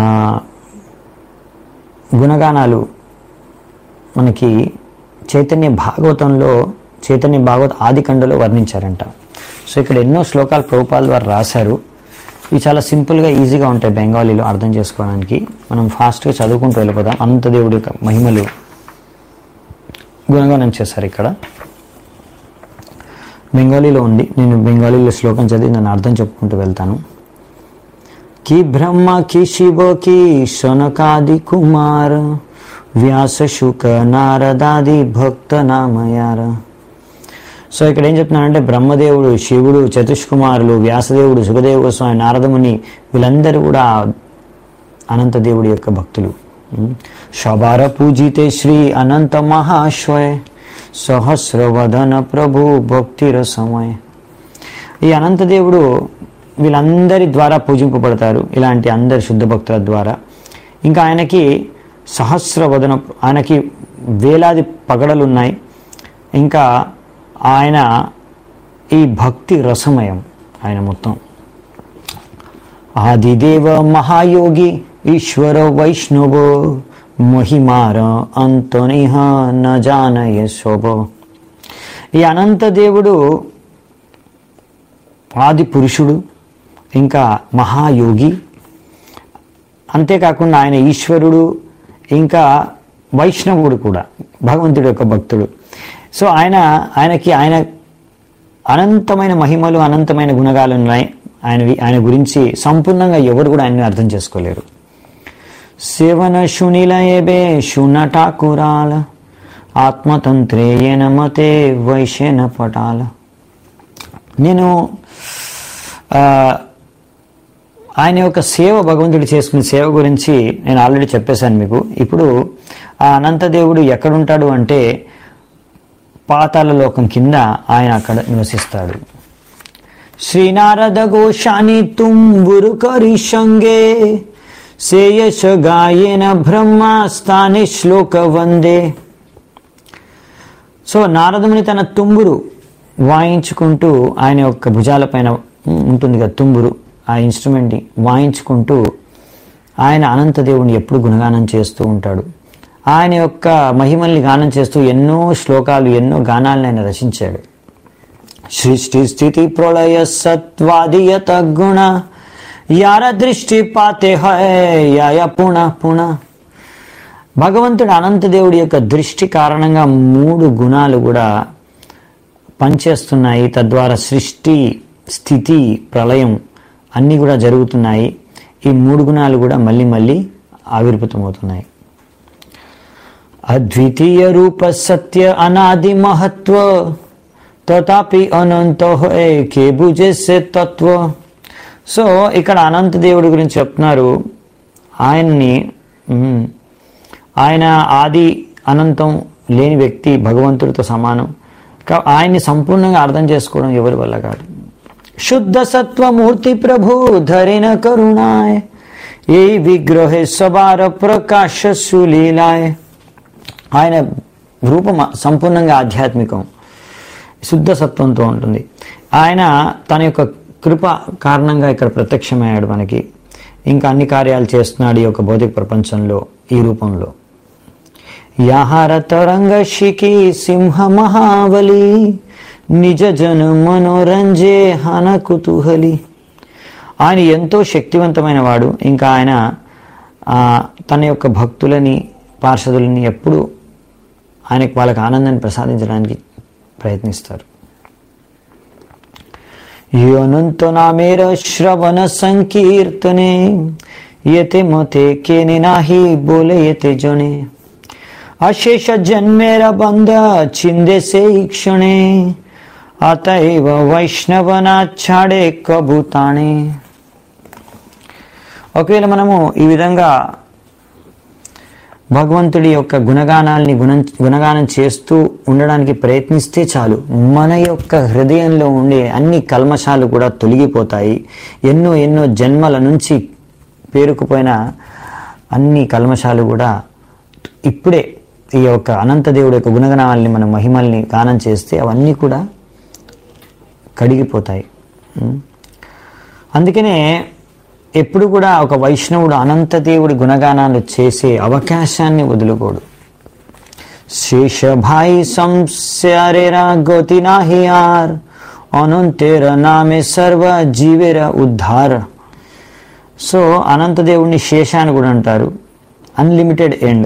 గుణగానాలు మనకి చైతన్య భాగవతంలో చైతన్య భాగవత ఆది ఖండలో వర్ణించారంట సో ఇక్కడ ఎన్నో శ్లోకాలు ప్రభుపాల ద్వారా రాశారు ఇవి చాలా సింపుల్గా ఈజీగా ఉంటాయి బెంగాలీలో అర్థం చేసుకోవడానికి మనం ఫాస్ట్గా చదువుకుంటూ వెళ్ళిపోదాం అనంతదేవుడి యొక్క మహిమలు గుణగానం చేశారు ఇక్కడ బెంగాలీలో ఉంది నేను బెంగాలీలో శ్లోకం చదివి నేను అర్థం చెప్పుకుంటూ వెళ్తాను कि ब्रह्म कि शिव कि शनकादि कुमार వ్యాస శుక నారదాది భక్త నామయార సో ఇక్కడ ఏం చెప్తున్నానంటే బ్రహ్మదేవుడు శివుడు చతుష్కుమారులు వ్యాసదేవుడు సుఖదేవుడు స్వామి నారదముని వీళ్ళందరూ కూడా అనంతదేవుడి యొక్క భక్తులు శబార పూజితే శ్రీ అనంత మహాశ్వయ సహస్రవదన ప్రభు భక్తిర సమయ ఈ అనంతదేవుడు వీళ్ళందరి ద్వారా పూజింపబడతారు ఇలాంటి అందరి శుద్ధ భక్తుల ద్వారా ఇంకా ఆయనకి సహస్రవదన ఆయనకి వేలాది పగడలు ఉన్నాయి ఇంకా ఆయన ఈ భక్తి రసమయం ఆయన మొత్తం ఆదిదేవ మహాయోగి ఈశ్వర వైష్ణవ మహిమార అంతనిహ న జానయ శోభ ఈ అనంత దేవుడు ఆది పురుషుడు ఇంకా మహాయోగి అంతేకాకుండా ఆయన ఈశ్వరుడు ఇంకా వైష్ణవుడు కూడా భగవంతుడి యొక్క భక్తుడు సో ఆయన ఆయనకి ఆయన అనంతమైన మహిమలు అనంతమైన గుణగాలు ఉన్నాయి ఆయనవి ఆయన గురించి సంపూర్ణంగా ఎవరు కూడా ఆయన్ని అర్థం చేసుకోలేరు సేవన శునిలయబే శునటాకురాల ఆత్మతంత్రేయన మతే వైశ్యన పటాల నేను ఆ, ఆయన యొక్క సేవ భగవంతుడు చేసుకునే సేవ గురించి నేను ఆల్రెడీ చెప్పేశాను మీకు ఇప్పుడు ఆ అనంతదేవుడు ఎక్కడుంటాడు అంటే పాతాళ లోకం కింద ఆయన అక్కడ నివసిస్తాడు శ్రీనారద ఘోషాని తుంబురు కరి సంగే సేయశ గాయన బ్రహ్మ స్థాని శ్లోక వందే సో నారదముని తన తుంబురు వాయించుకుంటూ ఆయన యొక్క భుజాలపైన ఉంటుంది కదా తుంబురు ఆ ఇన్స్ట్రుమెంట్ని వాయించుకుంటూ ఆయన అనంతదేవుని ఎప్పుడు గుణగానం చేస్తూ ఉంటాడు ఆయన యొక్క మహిమల్ని గానం చేస్తూ ఎన్నో శ్లోకాలు ఎన్నో గానాలను ఆయన రచించాడు సృష్టి స్థితి ప్రళయ సత్వాదియత గుణ యార దృష్టి పాతే హయ పుణ పుణ భగవంతుడు అనంతదేవుడి యొక్క దృష్టి కారణంగా మూడు గుణాలు కూడా పనిచేస్తున్నాయి తద్వారా సృష్టి స్థితి ప్రళయం అన్నీ కూడా జరుగుతున్నాయి ఈ మూడు గుణాలు కూడా మళ్ళీ మళ్ళీ ఆవిర్భుతమవుతున్నాయి అద్వితీయ రూప సత్య అనాది మహత్వ తథాపి అనంత కే భుజేసే తత్వ సో ఇక్కడ అనంత దేవుడి గురించి చెప్తున్నారు ఆయన్ని మ్, ఆయన ఆది అనంతం లేని వ్యక్తి భగవంతుడితో సమానం కా- ఆయన్ని సంపూర్ణంగా అర్థం చేసుకోవడం ఎవరి వల్ల కాదు శుద్ధ సత్వమూర్తి ప్రభు ధరిన కరుణాయ ఏ విగ్రహే సబార ప్రకాశ సులీలాయ ఆయన రూపం సంపూర్ణంగా ఆధ్యాత్మికం శుద్ధ సత్వంతో ఉంటుంది ఆయన తన యొక్క కృప కారణంగా ఇక్కడ ప్రత్యక్షమయ్యాడు మనకి ఇంకా అన్ని కార్యాలు చేస్తున్నాడు ఈ యొక్క భౌతిక ప్రపంచంలో ఈ రూపంలో యాహార తరంగ శిఖి సింహ మహాబలి నిజ జన మనోరంజే హన కుతూహలి ఆయన ఎంతో శక్తివంతమైన వాడు ఇంకా ఆయన ఆ, తన యొక్క భక్తులని పార్షదులని ఎప్పుడు ఆయనకు వాళ్ళకి ఆనందాన్ని ప్రసాదించడానికి ప్రయత్నిస్తారు योऽनन्तो नामेर श्रवण संकीर्तने यते मते केने नाही बोले यते जने अशेष जन्मेर बंध छिंदे से क्षणे अतएव వైష్ణవనా ఛాడే కబుతాణే ఒకవేళ మనము ఈ విధంగా భగవంతుడి యొక్క గుణగానాల్ని గుణం గుణగానం చేస్తూ ఉండడానికి ప్రయత్నిస్తే చాలు మన యొక్క హృదయంలో ఉండే అన్ని కల్మషాలు కూడా తొలగిపోతాయి ఎన్నో ఎన్నో జన్మల నుంచి పేరుకుపోయిన అన్ని కల్మషాలు కూడా ఇప్పుడే ఈ యొక్క అనంతదేవుడి యొక్క గుణగణాలని మన మహిమల్ని గానం చేస్తే అవన్నీ కూడా కడిగిపోతాయి ఉం? అందుకనే ఎప్పుడు కూడా ఒక వైష్ణవుడు అనంతదేవుడి గుణగానాలు చేసే అవకాశాన్ని వదులుకోడు శేషభాయి సంస్యారేరా గోతి నాహియార్ అనంతేర నామే సర్వ జీవేర ఉద్ధార సో అనంతదేవుడిని శేష అని కూడా అంటారు అన్లిమిటెడ్ ఎండ్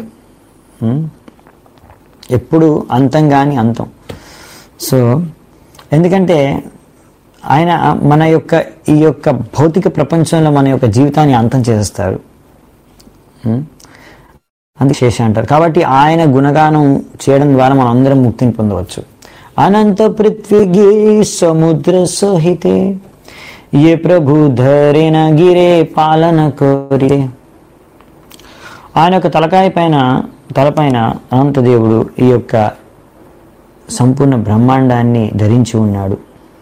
ఎప్పుడు అంతం కాని అంతం సో ఎందుకంటే ఆయన మన యొక్క ఈ యొక్క భౌతిక ప్రపంచంలో మన యొక్క జీవితాన్ని అంతం చేసేస్తారు ఉం? అందుకే శేష అంటారు కాబట్టి ఆయన గుణగానం చేయడం ద్వారా మనం అందరం ముక్తిని పొందవచ్చు అనంత పృథ్వీ సముద్ర సహితే ఏ ప్రభు ధరేన గిరే పాలన కోరితే ఆయన యొక్క తలకాయ పైన తలపైన అనంతదేవుడు ఈ యొక్క సంపూర్ణ బ్రహ్మాండాన్ని ధరించి ఉన్నాడు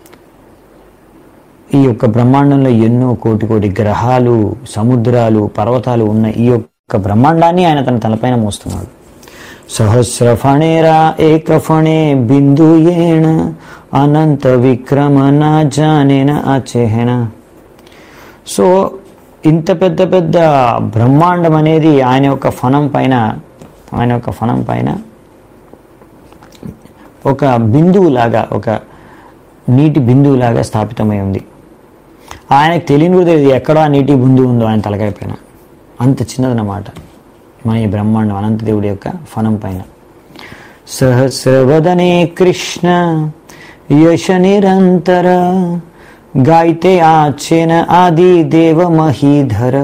ఈ యొక్క బ్రహ్మాండంలో ఎన్నో కోటి కోటి గ్రహాలు సముద్రాలు పర్వతాలు ఉన్న ఈ యొక్క బ్రహ్మాండాన్ని ఆయన తన తలపైన మోస్తున్నాడు సహస్రఫణేరా ఏకఫణే బిందుయేణ అనంత విక్రమ నా జానేన అచేహన సో ఇంత పెద్ద పెద్ద బ్రహ్మాండం అనేది ఆయన యొక్క ఫణం పైన ఆయన యొక్క ఫణం పైన ఒక బిందువులాగా ఒక నీటి బిందువులాగా స్థాపితమై ఉంది ఆయనకు తెలియని కూడా తెలియదు ఎక్కడో ఆ నీటి బిందువు ఉందో ఆయన తలకాయ పైన అంత చిన్నదన్నమాట మన ఈ బ్రహ్మాండం అనంతదేవుడి యొక్క ఫణం పైన సహస్రవదనే కృష్ణ యశ నిరంతర గాయితే ఆచేన ఆది దేవ మహీధర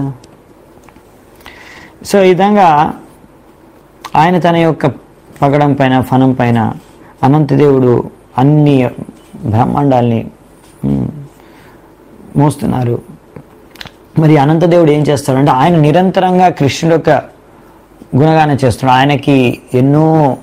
సో ఈ విధంగా ఆయన తన యొక్క పగడం పైన ఫనం పైన అనంతదేవుడు అన్ని బ్రహ్మాండాల్ని మ్, మోస్తున్నారు మరి అనంతదేవుడు ఏం చేస్తాడంటే ఆయన నిరంతరంగా కృష్ణుడు యొక్క గుణగానం చేస్తున్నాడు ఆయనకి ఎన్నో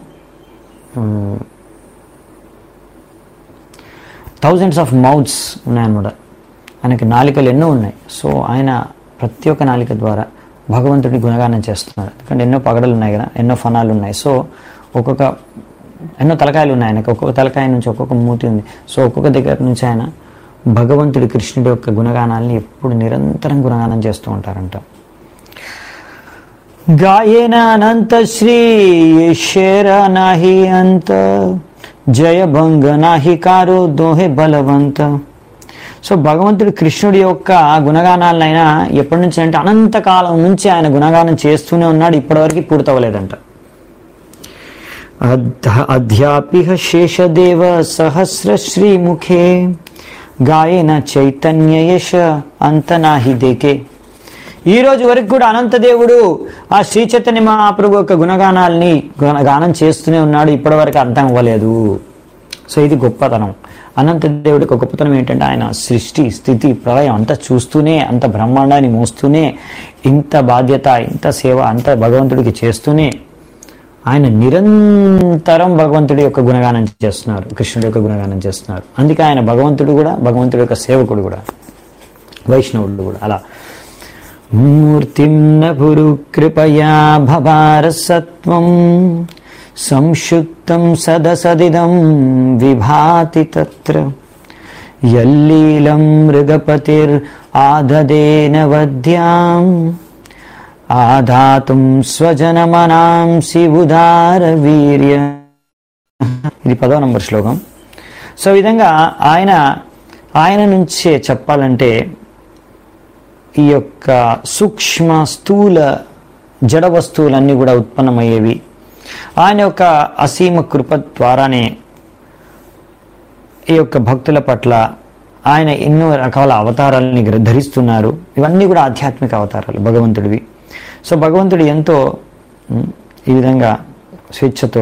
థౌజండ్స్ ఆఫ్ మౌత్స్ ఉన్నాయన్నమాట ఆయనకి నాలికలు ఎన్నో ఉన్నాయి సో ఆయన ప్రతి ఒక్క నాలిక ద్వారా భగవంతుడి గుణగానం చేస్తున్నాడు ఎందుకంటే ఎన్నో పగడలు ఉన్నాయి కదా ఎన్నో ఫనాలు ఉన్నాయి సో ఒక్కొక్క ఎన్నో తలకాయలు ఉన్నాయి ఆయనకి ఒక్కొక్క తలకాయ నుంచి ఒక్కొక్క మూతి ఉంది సో ఒక్కొక్క దగ్గర నుంచి ఆయన భగవంతుడి కృష్ణుడి యొక్క గుణగానాల్ని ఎప్పుడు నిరంతరం గుణగానం చేస్తూ ఉంటారంట గాయేన అనంత శ్రీ ఈశ్వర నాహి అంత జయ భంగ నాహి కారో దోహే బలవంత సో భగవంతుడు కృష్ణుడి యొక్క గుణగానాలనైనా ఎప్పటి నుంచి అంటే అనంతకాలం నుంచి ఆయన గుణగానం చేస్తూనే ఉన్నాడు ఇప్పటివరకు పూర్తవలేదంట అధ- అధ్యాపిహ శేషదేవ సహస్ర శ్రీముఖే గాయన చైతన్య యశ అంతనాహి దేకే ఈ రోజు వరకు కూడా అనంతదేవుడు ఆ శ్రీ చైతన్య మహాప్రభు యొక్క గుణగానాల్ని గుణ- గానం చేస్తూనే ఉన్నాడు ఇప్పటి వరకు అర్థం అవ్వలేదు సో ఇది గొప్పతనం అనంత దేవుడికి ఒక గొప్పతనం ఏంటంటే ఆయన సృష్టి స్థితి ప్రళయం అంతా చూస్తూనే అంత బ్రహ్మాండాన్ని మోస్తూనే ఇంత బాధ్యత ఇంత సేవ అంత భగవంతుడికి చేస్తూనే ఆయన నిరంతరం భగవంతుడి యొక్క గుణగానం చేస్తున్నారు కృష్ణుడి యొక్క గుణగానం చేస్తున్నారు అందుకే ఆయన భగవంతుడు కూడా భగవంతుడి యొక్క సేవకుడు కూడా వైష్ణవుడు కూడా అలా మూర్తిం నపురు కృపయా భవార సత్వం సంక్షుప్తం సదసదిదం విభాతి తత్ర యల్లీలం మృగపతిర్ ఆదదేన వద్యాం ఆధాతుం స్వజనమనాంసి ఉదార వీర్య ఇది పదో నంబర్ శ్లోకం సో ఈ విధంగా ఆయన ఆయన నుంచే చెప్పాలంటే ఈ యొక్క సూక్ష్మ స్థూల జడ వస్తువులన్నీ కూడా ఉత్పన్నమయ్యేవి ఆయన యొక్క అసీమ కృప ద్వారానే ఈ యొక్క భక్తుల పట్ల ఆయన ఎన్నో రకాల అవతారాలని గ్ర- ధరిస్తున్నారు ఇవన్నీ కూడా ఆధ్యాత్మిక అవతారాలు భగవంతుడివి సో భగవంతుడు ఎంతో ఉమ్, ఈ విధంగా స్వేచ్ఛతో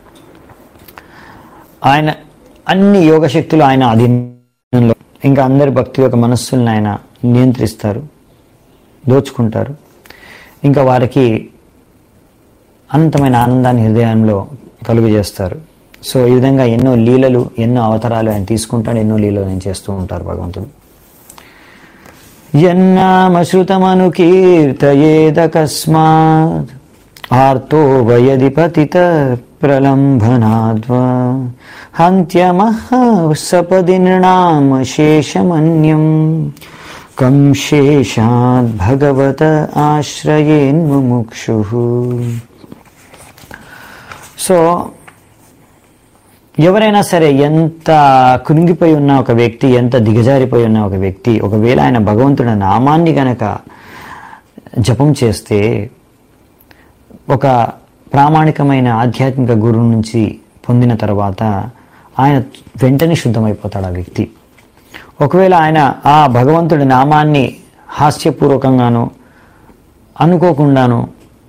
ఆయన అన్ని యోగ శక్తులు ఆయన అధీనంలో ఇంకా అందరి భక్తి యొక్క మనస్సులను ఆయన నియంత్రిస్తారు దోచుకుంటారు ఇంకా వారికి అనంతమైన ఆనందాన్ని హృదయంలో కలుగజేస్తారు సో ఈ విధంగా ఎన్నో లీలలు ఎన్నో అవతారాలు ఆయన తీసుకుంటాడు ఎన్నో లీలలు ఆయన చేస్తూ ఉంటారు భగవంతుడు యన్నామశ్రుతమనుకీర్తయేదకస్మాత్ ఆర్తో వయది పతిత ప్రలంభనాద్వా హంత్యమః సపది నృణామ శేషమన్యం కం శేషాద్ భగవత ఆశ్రయేన్ముముక్షు సో ఎవరైనా సరే ఎంత కృంగిపోయి ఉన్న ఒక వ్యక్తి ఎంత దిగజారిపోయి ఉన్న ఒక వ్యక్తి ఒకవేళ ఆయన భగవంతుడి నామాన్ని గనక జపం చేస్తే ఒక ప్రామాణికమైన ఆధ్యాత్మిక గురువు నుంచి పొందిన తర్వాత ఆయన వెంటనే శుద్ధమైపోతాడు ఆ వ్యక్తి ఒకవేళ ఆయన ఆ భగవంతుడి నామాన్ని హాస్యపూర్వకంగానో అనుకోకుండానో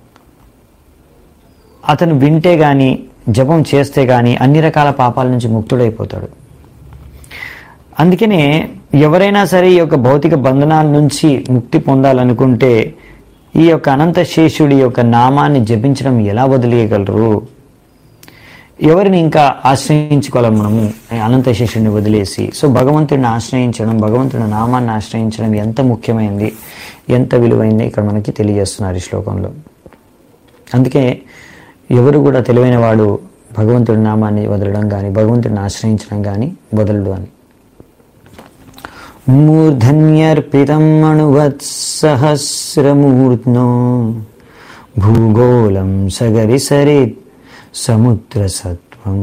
అతను వింటే గాని జపం చేస్తే గాని అన్ని రకాల పాపాల నుంచి ముక్తుడైపోతాడు అందుకనే ఎవరైనా సరే ఈ యొక్క భౌతిక బంధనాల నుంచి ముక్తి పొందాలనుకుంటే ఈ యొక్క అనంత శేషుడి యొక్క నామాన్ని జపించడం ఎలా వదిలేయగలరు ఎవరిని ఇంకా ఆశ్రయించుకోవాలి మనము అనంత శేషుడిని వదిలేసి సో భగవంతుడిని ఆశ్రయించడం భగవంతుడి నామాన్ని ఆశ్రయించడం ఎంత ముఖ్యమైనది ఎంత విలువైంది ఇక్కడ మనకి తెలియజేస్తున్నారు ఈ శ్లోకంలో అందుకే ఎవరు కూడా తెలివైన వాడు భగవంతుడి నామాన్ని వదలడం కానీ భగవంతుడిని ఆశ్రయించడం కానీ వదలడు అని మూర్ధన్యర్పితం అణువత్ సహస్రమూర్ధ్నో భూగోళం సగరి సరిత్ సముద్ర సత్వం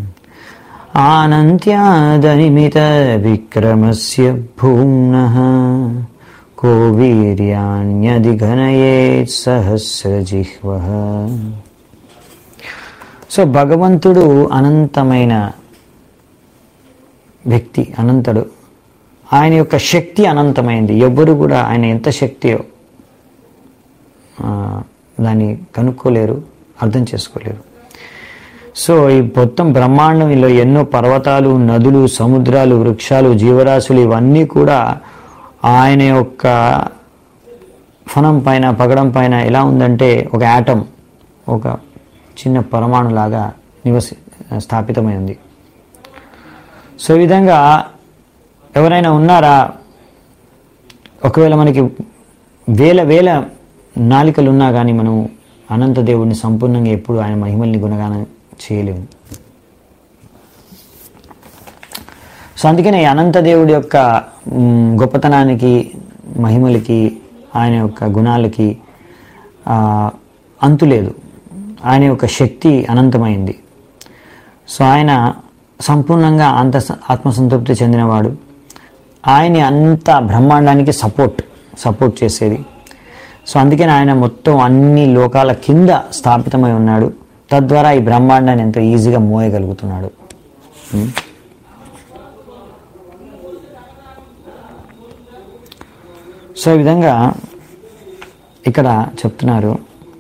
ఆనంత్యాదనిమిత విక్రమస్య భూమ్నః కో వీర్యాణ్యధిఘనయేత్ సహస్రజిహ్వః సో భగవంతుడు అనంతమైన వ్యక్తి అనంతుడు ఆయన యొక్క శక్తి అనంతమైంది ఎవ్వరు కూడా ఆయన ఎంత శక్తియో ఆ, దాన్ని కనుక్కోలేరు అర్థం చేసుకోలేరు సో ఈ మొత్తం బ్రహ్మాండంలో ఎన్నో పర్వతాలు నదులు సముద్రాలు వృక్షాలు జీవరాశులు ఇవన్నీ కూడా ఆయన యొక్క ఫణం పైన పగడం పైన ఎలా ఉందంటే ఒక యాటం ఒక చిన్న పరమాణులాగా నివసి స్థాపితమై ఉంది సో ఈ విధంగా ఎవరైనా ఉన్నారా ఒకవేళ మనకి వేల వేల నాలికలు ఉన్నా కానీ మనం అనంత దేవుడిని సంపూర్ణంగా ఎప్పుడు ఆయన మహిమల్ని గుణగానం చేయలేము సో అందుకనే ఈ అనంత దేవుడి యొక్క మ్, గొప్పతనానికి మహిమలకి ఆయన యొక్క గుణాలకి ఆ, అంతులేదు ఆయన యొక్క శక్తి అనంతమైంది సో ఆయన సంపూర్ణంగా అంత ఆత్మసంతృప్తి చెందినవాడు ఆయన అంత బ్రహ్మాండానికి సపోర్ట్ సపోర్ట్ చేసేది సో అందుకని ఆయన మొత్తం అన్ని లోకాల కింద స్థాపితమై ఉన్నాడు తద్వారా ఈ బ్రహ్మాండాన్ని ఎంతో ఈజీగా మోయగలుగుతున్నాడు ఉం? సో ఈ విధంగా ఇక్కడ చెప్తున్నారు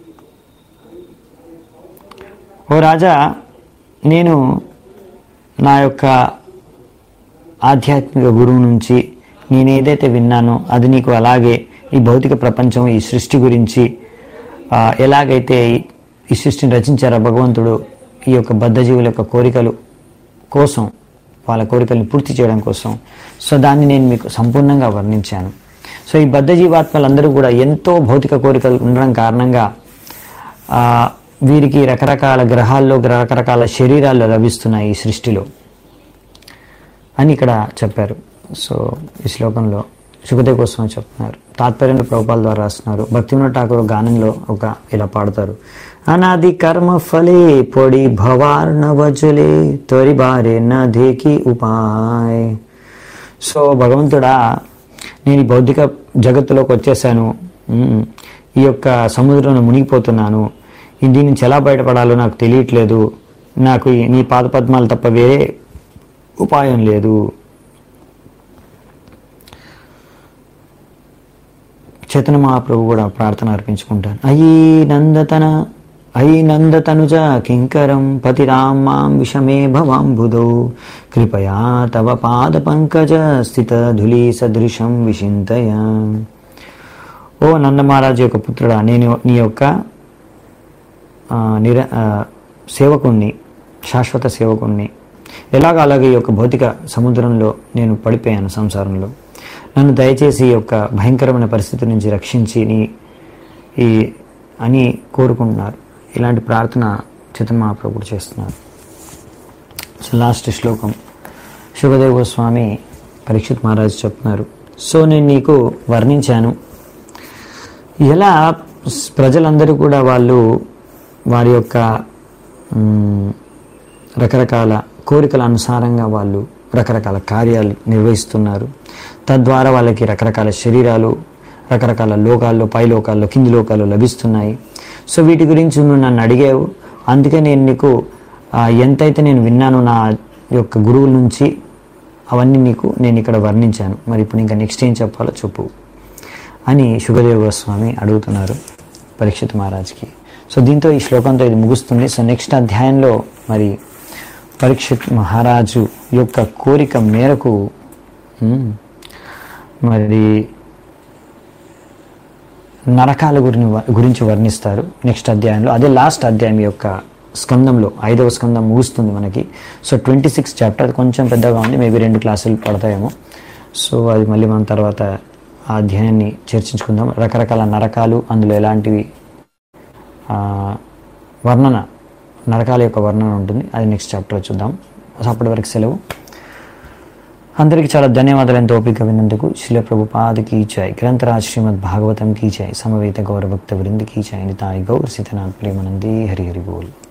ఓ రాజా నేను నా యొక్క ఆధ్యాత్మిక గురువు నుంచి నేను ఏదైతే విన్నానో అది నీకు అలాగే ఈ భౌతిక ప్రపంచం ఈ సృష్టి గురించి ఆ, ఎలాగైతే ఈ- ఈ సృష్టిని రచించారో భగవంతుడు ఈ యొక్క బద్ధజీవుల యొక్క కోరికలు కోసం వాళ్ళ కోరికల్ని పూర్తి చేయడం కోసం సో దాన్ని నేను మీకు సంపూర్ణంగా వర్ణించాను సో ఈ బద్ధ జీవాత్మలందరూ కూడా ఎంతో భౌతిక కోరికలు ఉండడం కారణంగా ఆ, వీరికి రకరకాల గ్రహాల్లో రకరకాల శరీరాలు లభిస్తున్నాయి ఈ సృష్టిలో అని ఇక్కడ చెప్పారు సో ఈ శ్లోకంలో సుఖదేవ్ కోసం చెప్తున్నారు తాత్పర్యంలో ప్రభుపాల ద్వారా రాస్తున్నారు భక్తివినోద్ ఠాకూర్ గానంలో ఒక ఇలా పాడతారు అనాది కర్మ ఫలే పొడి భవార్ణవజులే తొరి బారే నదేకి ఉపాయ్ సో భగవంతుడా నేను ఈ భౌతిక జగత్తులోకి వచ్చేసాను ఉమ్, ఈ యొక్క సముద్రంలో మునిగిపోతున్నాను ఈ దీని నుంచి ఎలా బయటపడాలో నాకు తెలియట్లేదు నాకు ఈ- నీ పాద పద్మాలు తప్ప వేరే ఉపాయం లేదు చేతన మహాప్రభు కూడా ప్రార్థన అర్పించుకుంటాను అయీ నందతన అయి నందతనుజ కింకరం పతిరాం మాం విషమే భవాంబుదౌ కృపయా తవ పాద పంకజ స్థిత ధులీ సదృశం విషింతయ ఓ నందమహారాజు యొక్క పుత్రుడా నేను నీ యొక్క ఆ, నిర ఆ, సేవకుణ్ణి శాశ్వత సేవకుణ్ణి ఎలాగ అలాగే ఈ యొక్క భౌతిక సముద్రంలో నేను పడిపోయాను సంసారంలో నన్ను దయచేసి ఈ యొక్క భయంకరమైన పరిస్థితి నుంచి రక్షించి నీ ఈ అని కోరుకుంటున్నారు ఇలాంటి ప్రార్థన చితన్ మహాప్రభుడు చేస్తున్నారు సో లాస్ట్ శ్లోకం శుభదేవ్ గోస్వామి పరీక్షిత్ మహారాజు చెప్తున్నారు సో నేను నీకు వర్ణించాను ఎలా స్- ప్రజలందరూ కూడా వాళ్ళు వారి యొక్క మ్, రకరకాల కోరికల అనుసారంగా వాళ్ళు రకరకాల కార్యాలు నిర్వహిస్తున్నారు తద్వారా వాళ్ళకి రకరకాల శరీరాలు రకరకాల లోకాల్లో పై లోకాల్లో కింది లోకాల్లో లభిస్తున్నాయి సో వీటి గురించి నువ్వు నన్ను అడిగావు అందుకే నేను నీకు ఆ, ఎంతైతే నేను విన్నానో నా యొక్క గురువుల నుంచి అవన్నీ నీకు నేను ఇక్కడ వర్ణించాను మరి ఇప్పుడు ఇంకా నెక్స్ట్ ఏం చెప్పాలో చెప్పు అని శుభదేవ గోస్వామి అడుగుతున్నారు పరీక్షిత్ మహారాజ్కి సో దీంతో ఈ శ్లోకంతో ఇది ముగుస్తుంది సో నెక్స్ట్ అధ్యాయంలో మరి పరీక్షిత్ మహారాజు యొక్క కోరిక మేరకు మ్, మరి నరకాల గురిని గురించి వర్ణిస్తారు నెక్స్ట్ అధ్యాయంలో అదే లాస్ట్ అధ్యాయం యొక్క స్కందంలో ఐదవ స్కందం ముగుస్తుంది మనకి సో ట్వంటీ సిక్స్ చాప్టర్ అది కొంచెం పెద్దగా ఉంది మేబీ రెండు క్లాసులు పడతాయేమో సో అది మళ్ళీ మనం తర్వాత ఆ అధ్యాయాన్ని చర్చించుకుందాం రకరకాల నరకాలు అందులో ఎలాంటివి ఆ, వర్ణన నరకాల యొక్క వర్ణన ఉంటుంది అది నెక్స్ట్ చాప్టర్ చూద్దాం సో అప్పటి వరకు సెలవు అందరికీ చాలా ధన్యవాదాలు ఎంతో ఓపిక విన్నందుకు శిల ప్రభుపాద కీ జై గ్రంథరాజ్ శ్రీమద్ భాగవతం కీ జై సమవేత గౌరభక్త వృంది కీ జై నితాయి గౌర్ సీతనాథ్ ప్రేమనంది హరి హరి బోల్